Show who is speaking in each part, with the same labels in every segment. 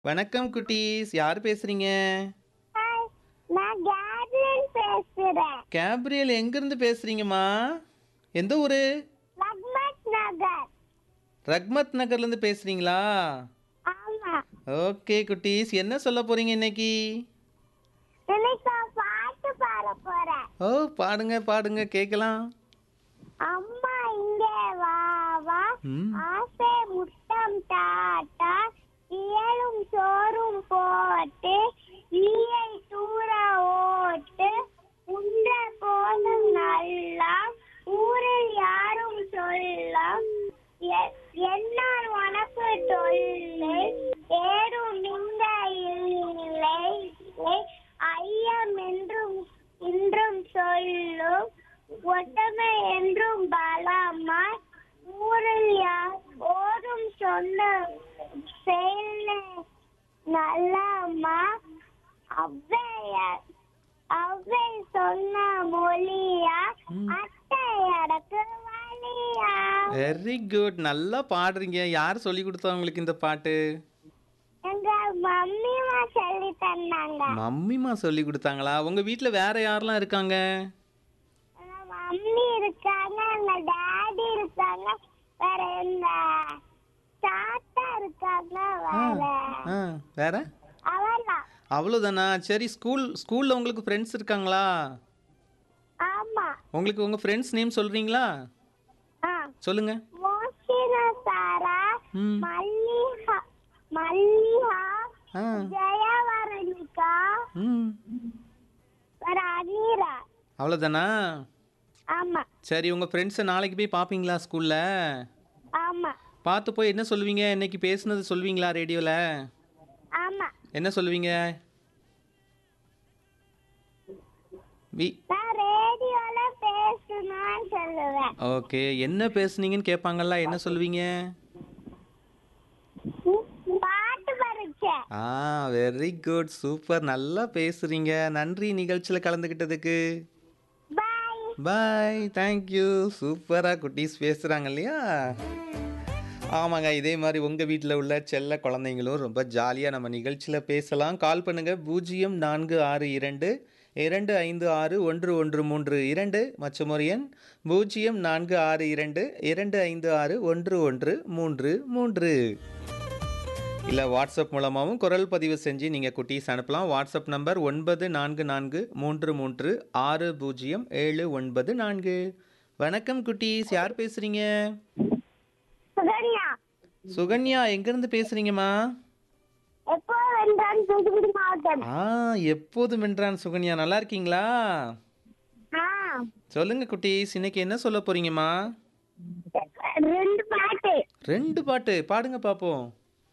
Speaker 1: வணக்கம் குட்டீஸ் யார் பேசுறீங்க
Speaker 2: ஹாய் நான் கேப்ரியல் பேசுறேன்
Speaker 1: கேப்ரியல் எங்கிருந்து பேசுறீங்கம்மா எந்த ஊரு
Speaker 2: லக்மத் நகர்
Speaker 1: ரக்மத் நகர்லேருந்து பேசுறீங்களா
Speaker 2: ஆமா
Speaker 1: ஓகே குட்டீஸ் என்ன சொல்ல போறீங்க இன்னைக்கு
Speaker 2: இன்னைக்கு நான் பாட்டு பாட போறேன்
Speaker 1: ஓ பாடுங்க பாடுங்க கேட்கலாம்
Speaker 2: அம்மா இங்கே வா வா
Speaker 1: ம்
Speaker 2: ஆசை முட்டம் தாத்தா இயலும் சோறும் போட்டு ஈயை தூர ஓட்டு உண்ட போதும் நல்லா ஊரில் யாரும் சொல்லலாம் எ- என்னால் உனக்கு தொல்லை ஏறும் நீங்க இல்லை ஐயம் என்றும் இன்றும் சொல்லும் ஒட்டமை என்றும் பலமா ஊரில் யார் ஓடும் சொன்ன செயல் நல்லம்மா அவ்வைய அவ்வை சொன்ன மொழியா
Speaker 1: ம்.
Speaker 2: அட்டை அடக்கு வழியா
Speaker 1: வெரி குட் நல்லா பாடுறீங்க யார் சொல்லி கொடுத்தா உங்களுக்கு இந்த பாட்டு
Speaker 2: எங்க மம்மிமா சொல்லி தந்தாங்க
Speaker 1: மம்மிமா சொல்லி கொடுத்தாங்களா உங்க வீட்டில் வேற யாரெல்லாம் இருக்காங்க
Speaker 2: எங்க மம்மி இருக்காங்க எங்க டாடி இருக்காங்க வேற எங்க தாத்தா இருக்காங்க
Speaker 1: ஆ
Speaker 2: வேற
Speaker 1: ஆ வேற
Speaker 2: அவெல்லாம்
Speaker 1: அவ்வளோதானா சரி ஸ்கூல் ஸ்கூலில் உங்களுக்கு ஃப்ரெண்ட்ஸ் இருக்காங்களா
Speaker 2: ஆமா
Speaker 1: உங்களுக்கு உங்கள் ஃப்ரெண்ட்ஸ் நேம் சொல்கிறீங்களா
Speaker 2: ஆ
Speaker 1: சொல்லுங்க
Speaker 2: மோசினா சாரா
Speaker 1: ம்
Speaker 2: மல்லிகா மல்லிகா
Speaker 1: ஆ
Speaker 2: ஜெயவரணிகா
Speaker 1: ம்
Speaker 2: வேற அனீரா
Speaker 1: அவ்வளோதானா
Speaker 2: ஆமா
Speaker 1: சரி உங்கள் ஃப்ரெண்ட்ஸை நாளைக்கு போய் பார்ப்பீங்களா ஸ்கூலில்
Speaker 2: ஆமா
Speaker 1: பார்த்து போய் என்ன சொல்லுவீங்க இன்னைக்கு பேசுனது சொல்லுவீங்களா ரேடியோவில்
Speaker 2: ஆமா
Speaker 1: என்ன சொல்லுவீங்க வி
Speaker 2: நான் ரேடியோல பேசணும்னு சொல்லுவேன்
Speaker 1: ஓகே என்ன பேசுனீங்கன்னு கேட்பாங்கல்ல என்ன சொல்லுவீங்க
Speaker 2: பாட்டு படிச்சேன்
Speaker 1: ஆ வெரி குட் சூப்பர் நல்லா பேசுகிறீங்க நன்றி நிகழ்ச்சியில் கலந்துக்கிட்டதுக்கு
Speaker 2: பாய்
Speaker 1: பாய் தேங்க்யூ சூப்பராக குட்டீஸ் பேசுகிறாங்க இல்லையா ஆமாங்க இதே மாதிரி உங்கள் வீட்டில் உள்ள செல்ல குழந்தைங்களும் ரொம்ப ஜாலியாக நம்ம நிகழ்ச்சியில் பேசலாம் கால் பண்ணுங்கள் பூஜ்ஜியம் நான்கு ஆறு இரண்டு இரண்டு ஐந்து ஆறு ஒன்று ஒன்று மூன்று இரண்டு மற்றும் ஒரு எண் பூஜ்ஜியம் நான்கு ஆறு இரண்டு இரண்டு ஐந்து ஆறு ஒன்று ஒன்று மூன்று மூன்று இல்லை வாட்ஸ்அப் மூலமாகவும் குரல் பதிவு செஞ்சு நீங்கள் குட்டீஸ் அனுப்பலாம் வாட்ஸ்அப் நம்பர் ஒன்பது நான்கு நான்கு மூன்று மூன்று ஆறு பூஜ்ஜியம் ஏழு ஒன்பது நான்கு வணக்கம் குட்டீஸ் யார் பேசுகிறீங்க
Speaker 2: சுகன்யா
Speaker 1: சுகன்யா எங்கேருந்து பேசுகிறீங்கம்மா
Speaker 2: எப்போ வென்றான் தூத்துக்குடி மாவட்டம்
Speaker 1: ஆ எப்போதும் வென்றான் சுகன்யா நல்லா இருக்கீங்களா
Speaker 2: ஆ
Speaker 1: சொல்லுங்க குட்டீஸ் இன்னைக்கு என்ன சொல்ல போறீங்கம்மா
Speaker 2: ரெண்டு பாட்டு
Speaker 1: ரெண்டு பாட்டு பாடுங்க பார்ப்போம்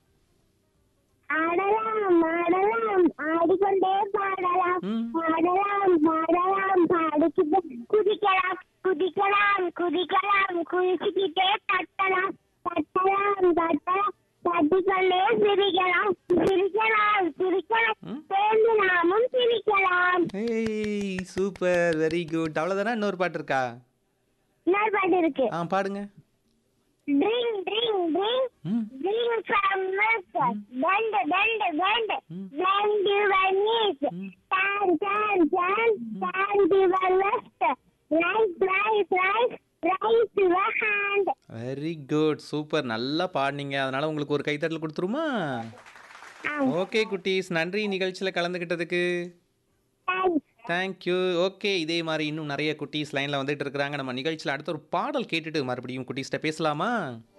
Speaker 2: ஆடலாம் ஆடலாம் ஆடிக்கொண்டே பாடலாம்
Speaker 1: ம்
Speaker 2: பாடலாம் பாடலாம் பாடிக்கிட்டு குதிக்கலாம் குதிக்கலாம் குதிக்கலாம் குதிச்சுக்கிட்டே தட்டலாம் தட்டலாம் தட்டலாம் தட்டிக்கொண்டே சிரிக்கலாம் சிரிக்கலாம் சிரிக்கலாம்
Speaker 1: ம்.
Speaker 2: சேர்ந்து நாமும் சிரிக்கலாம்
Speaker 1: ஏய் சூப்பர் வெரி குட் அவ்வளோதானா இன்னொரு பாட்டு இருக்கா
Speaker 2: இன்னொரு பாட்டு இருக்கு
Speaker 1: ஆ பாடுங்க
Speaker 2: drink drink drink
Speaker 1: hmm
Speaker 2: Drink from milk, bend, bend, bend,
Speaker 1: Mm.
Speaker 2: bend your knees,
Speaker 1: Mm.
Speaker 2: turn, turn, turn, turn to the left, right, right, right, right to the hand.
Speaker 1: Very good super நல்லா பாடினீங்க அதனால உங்களுக்கு ஒரு கைத்தட்டல் கொடுத்துருமா
Speaker 2: Um,
Speaker 1: okay குட்டீஸ் நன்றி நிகழ்ச்சியில் கலந்துக்கிட்டதுக்கு
Speaker 2: thanks.
Speaker 1: தேங்க்யூ ஓகே இதே மாதிரி இன்னும் நிறைய குட்டீஸ் லைனில் வந்துட்டு இருக்கிறாங்க நம்ம நிகழ்ச்சியில் அடுத்த ஒரு பாடல் கேட்டுட்டு மறுபடியும் குட்டீஸ்கிட்ட பேசலாமா